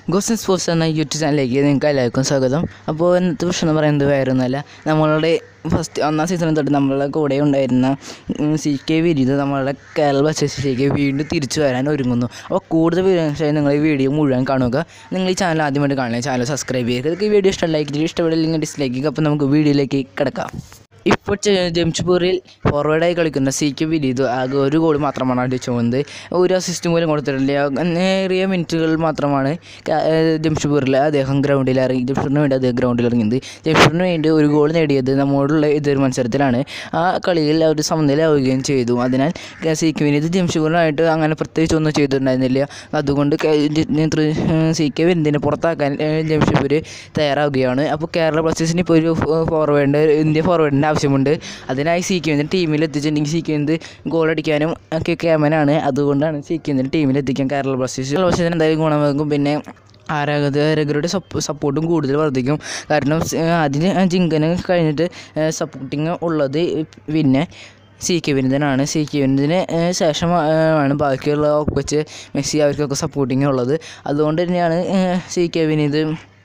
Gosens sports എന്ന YouTube ചാനലിലേക്ക് നിങ്ങൾക്ക് എല്ലാവർക്കും സ്വാഗതം അപ്പോൾ ഇന്നത്തെ പ്രശ്നം എന്ന് പറയുന്നത് വേറൊന്നുമല്ല നമ്മളുടെ ഫസ്റ്റ് ഒന്നാം സീസണിൽ തൊട്ട് നമ്മളുടെ കൂടെ ഉണ്ടായിരുന്ന സി കെ വിരീത് നമ്മളുടെ കേരള ബസ്സസിലേക്ക് വീണ്ടും തിരിച്ചു വരാൻ ഒരുങ്ങുന്നു അപ്പോൾ കൂടുതൽ വിവരങ്ങൾക്കായി നിങ്ങൾ ഈ വീഡിയോ മുഴുവൻ കാണുക നിങ്ങൾ ഈ ചാനൽ ആദ്യമായിട്ട് കാണുക ചാനൽ സബ്സ്ക്രൈബ് ചെയ്യുക നിങ്ങൾക്ക് ഈ വീഡിയോ ഇഷ്ടം ലൈക്ക് ചെയ്യുക ഇഷ്ടപ്പെടില്ലെങ്കിൽ ഡിസ്ലൈക്ക് ചെയ്യുക അപ്പോൾ നമുക്ക് വീഡിയോയിലേക്ക് കിടക്കാം ഇപ്പോൾ ചെ- ജംഷഡ്പൂരിൽ ഫോർവേഡായി കളിക്കുന്ന സി കെ വിരീത് ആകെ ഒരു ഗോൾ മാത്രമാണ് അടിച്ചു പോകുന്നത് ഒരു അസിസ്റ്റ് പോലും കൊടുത്തിട്ടില്ല നേറിയ മിനിറ്റുകൾ മാത്രമാണ് ക- ഏഹ് ജംഷഡ്പൂരിൽ അദ്ദേഹം ഗ്രൗണ്ടിൽ ഇറങ്ങി ജംഷഡ്പൂരിന് വേണ്ടി അദ്ദേഹം ഗ്രൗണ്ടിൽ ഇറങ്ങിയത് ജംഷഡ്പൂരിന് വേണ്ടി ഒരു ഗോൾ നേടിയത് നമ്മോടുള്ള എതിർ മത്സരത്തിലാണ് ആ കളിയിൽ അവർ സമനിലയാവുകയും ചെയ്തു അതിനാൽ ക- സി കെ വിനീത് ജംഷഡ്പൂരിനായിട്ട് അങ്ങനെ പ്രത്യേകിച്ച് ഒന്നും ചെയ്തിട്ടുണ്ടായിരുന്നില്ല അതുകൊണ്ട് കെ- ജ- ജ- തൃ- ഏഹ് സി കെ വിനീതിനെ പുറത്താക്കാൻ ഏഹ് ജംഷഡ്പൂർ തയ്യാറാവുകയാണ് അപ്പോൾ കേരള ബ്ലാസ്റ്റേഴ്സിന് ഇപ്പോൾ ഒരു ഫോർവേഡ് ഇന്ത്യ ഫോർവേഡിൻ്റെ ആവശ്യമുണ്ട് അതിനായി സി കെ വിനീതിന് ടീമിൽ എത്തിച്ചിട്ടുണ്ടെങ്കിൽ സി കെ വിനീത് ഗോൾ അടിക്കാനും ഒക്കെ ക്യാമനാണ് അതുകൊണ്ടാണ് സി കെ വിനീതിന് ടീമിൽ എത്തിക്കാൻ കേരള ബ്ലാസ്റ്റേഴ്സ് കേരള ബ്ലാസ്റ്റേഴ്സിന് എന്തായാലും ഗുണമാകും പിന്നെ ആരാധകരുടെ സപ്പോ സപ്പോർട്ടും കൂടുതൽ വർദ്ധിക്കും കാരണം സ് അതിന് ജിങ്കന് കഴിഞ്ഞിട്ട് സപ്പോർട്ടിങ് ഉള്ളത് പിന്നെ സി കെ വിനീതനാണ് സി കെ വിനീതിന് ശേഷം ആണ് ബാക്കിയുള്ള വെച്ച് മെസ്സി അവർക്കൊക്കെ സപ്പോർട്ടിങ് ഉള്ളത് അതുകൊണ്ട് തന്നെയാണ് C K Vineeth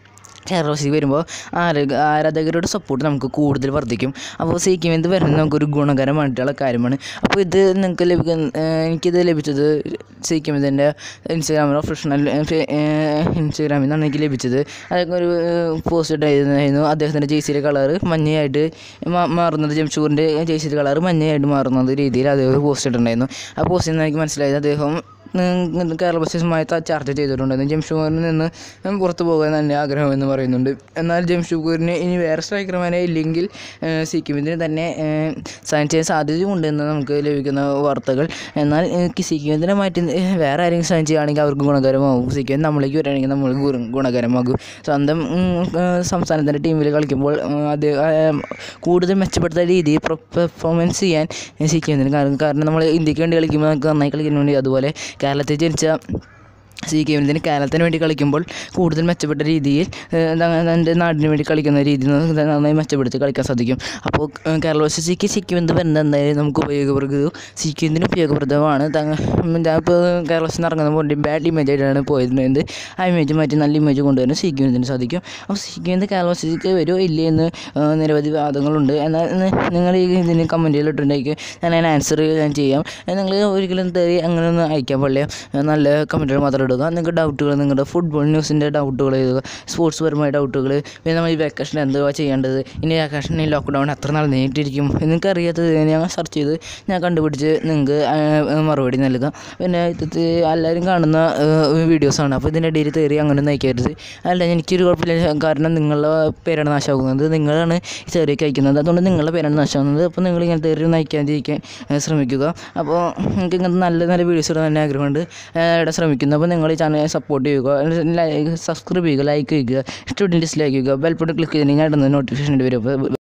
Kerala C വരുമ്പോൾ ആരാധക ആരാധകരുടെ സപ്പോർട്ട് നമുക്ക് കൂടുതൽ വർദ്ധിക്കും അപ്പോൾ സി കെ വിനീത് വരുന്നത് നമുക്കൊരു ഗുണകരമായിട്ടുള്ള കാര്യമാണ് അപ്പോൾ ഇത് നിങ്ങൾക്ക് ലഭിക്കുന്ന ഏഹ് എനിക്കിത് ലഭിച്ചത് സി കെ വിനീതിൻ്റെ ഇൻസ്റ്റാഗ്രാമിൽ ഒഫീഷ്യൽ ഇൻസ്റ്റാഗ്രാമിൽ നിന്നാണ് എനിക്ക് ലഭിച്ചത് അതൊക്കെ ഒരു പോസ്റ്റ് ഇട്ടായിരുന്നു അദ്ദേഹത്തിൻ്റെ ജേഴ്സിയുടെ കളറ് മഞ്ഞയായിട്ട് മാ- മാറുന്നത് ജംഷൂറിൻ്റെ ജേഴ്സിയുടെ കളറ് മഞ്ഞയായിട്ട് മാറുന്നത് രീതിയിൽ അദ്ദേഹം ഒരു പോസ്റ്റ് ഇട്ടിട്ടുണ്ടായിരുന്നു ആ പോസ്റ്റിൽ നിന്ന് എനിക്ക് മനസ്സിലായത് അദ്ദേഹം ഉം, കേരള ബ്ലാസ്റ്റേഴ്സുമായി ത- ചർച്ച ചെയ്തിട്ടുണ്ടായിരുന്നു ജംഷഡ്പൂരിൽ നിന്ന് പുറത്തു പോകാൻ തന്നെ ആഗ്രഹമെന്ന് പറയുന്നുണ്ട് എന്നാൽ ജംഷഡ്പൂരിന് ഇനി വേറെ സ്ട്രൈക്കർമാരെ ഇല്ലെങ്കിൽ ഏഹ്, സിക്കിമിന് തന്നെ ഏഹ്, സൈൻ ചെയ്യാൻ സാധ്യതയുണ്ടെന്ന് നമുക്ക് ലഭിക്കുന്ന വാർത്തകൾ എന്നാൽ ഏഹ്, സിക്കിമിനെ മാറ്റി ഏഹ്, വേറെ ആരെങ്കിലും സൈൻ ചെയ്യുകയാണെങ്കിൽ അവർക്ക് ഗുണകരമാകും സിക്കിം നമ്മളിലേക്ക് വരികയാണെങ്കിൽ നമ്മൾക്ക് ഗുണ- ഗുണകരമാകും സ്വന്തം ഉം, ഏഹ്, സംസ്ഥാനത്തിൻ്റെ ടീമിൽ കളിക്കുമ്പോൾ ഉം, അത് ഏഹ്, കൂടുതൽ മെച്ചപ്പെടുത്ത രീതിയിൽ പെർഫോമൻസ് ചെയ്യാൻ സിക്കിമിന് കാരണം കാരണം നമ്മൾ ഇന്ത്യക്ക് വേണ്ടി കളിക്കുമ്പോൾ നമുക്ക് നന്നായി കളിക്കാൻ വേണ്ടി അതുപോലെ കേരളത്തിൽ ജനിച്ച സി കെ വിനീതിന് കേരളത്തിന് വേണ്ടി കളിക്കുമ്പോൾ കൂടുതൽ മെച്ചപ്പെട്ട രീതിയിൽ എൻ്റെ നാടിന് വേണ്ടി കളിക്കുന്ന രീതിയിൽ നിന്ന് നന്നായി മെച്ചപ്പെടുത്തി കളിക്കാൻ സാധിക്കും അപ്പോൾ ഏഹ്, കേരള വർഷം സി കെ സിക്ക് എന്ത് വരുന്നത് എന്തായാലും നമുക്ക് ഉപയോഗപ്രദവും സി കെ എന്തിനും ഉപയോഗപ്രദമാണ് ഇപ്പോൾ കേരള വർഷം ഇറങ്ങുന്ന ബാഡ് ഇമേജ് ആയിട്ടാണ് പോയിരുന്നത് ആ ഇമേജ് മാറ്റി നല്ല ഇമേജ് കൊണ്ടുവരാൻ സി കെ വിനീതിന് സാധിക്കും അപ്പോൾ സി കെ വിനീത് കേരള വർഷത്തേക്ക് വരുമോ ഇല്ലേ എന്ന് ഏഹ്, നിരവധി വാദങ്ങളുണ്ട് എന്നാൽ ഇന്ന് നിങ്ങൾ ഈ ഇതിന് കമൻറ്റുകൾ ഇട്ടിട്ടുണ്ടെങ്കിൽ ഞാൻ അതിന് ആൻസർ ഞാൻ ചെയ്യാം നിങ്ങൾ ഒരിക്കലും തെറി അങ്ങനെയൊന്നും അയക്കാൻ പാടില്ല ഏഹ്, നല്ല കമൻറ്റുകൾ മാത്രം ഇടുക നിങ്ങൾക്ക് ഡൗട്ടുകൾ നിങ്ങളുടെ ഫുട്ബോൾ ന്യൂസിൻ്റെ ഡൗട്ടുകൾ എഴുതുക സ്പോർട്സ് പരമായ ഡൗട്ടുകൾ പിന്നെ നമ്മൾ ഈ വെക്കേഷൻ എന്തുവാ ചെയ്യേണ്ടത് ഇനി വെക്കേഷൻ ഈ ലോക്ക്ഡൗൺ എത്ര നാൾ നീട്ടിയിരിക്കും നിങ്ങൾക്ക് അറിയാത്തത് ഞാൻ സെർച്ച് ചെയ്ത് ഞാൻ കണ്ടുപിടിച്ച് നിങ്ങൾക്ക് ഏഹ്, മറുപടി നൽകാം പിന്നെ ഇത് എല്ലാവരും കാണുന്ന വീഡിയോസാണ് അപ്പോൾ ഇതിൻ്റെ ഇടയിൽ തെറി അങ്ങനെ നയിക്കരുത് അല്ല എനിക്കൊരു കുഴപ്പമില്ല കാരണം നിങ്ങളുടെ പേരാണ് നാശമാകുന്നത് നിങ്ങളാണ് ഈ തെറിയൊക്കെ അയക്കുന്നത് അതുകൊണ്ട് നിങ്ങളുടെ പേരാണ് നാശമാകുന്നത് അപ്പോൾ നിങ്ങൾ ഇങ്ങനെ തെറി നയിക്കാതിരിക്കാൻ ഏഹ്, ശ്രമിക്കുക അപ്പോൾ നിങ്ങൾക്ക് ഇങ്ങനത്തെ നല്ല നല്ല വീഡിയോസ് ഇടാൻ തന്നെ ആഗ്രഹമുണ്ട് ഏഹ്, ഇവിടെ ശ്രമിക്കുന്നു അപ്പോൾ നിങ്ങൾ ഈ ചാനൽ സപ്പോർട്ട് ചെയ്യുക ലൈക്ക് സബ്സ്ക്രൈബ് ചെയ്യുക ലൈക്ക് ചെയ്യുക ഇഷ്ടപ്പെട്ടെങ്കിൽ ഡിസ്ലൈക്ക് ചെയ്യുക ബെൽബട്ടൺ ക്ലിക്ക് ചെയ്തിട്ടുണ്ടെങ്കിൽ ഞാൻ ഇടുന്ന നോട്ടിഫിക്കേഷൻ വരും അപ്പോൾ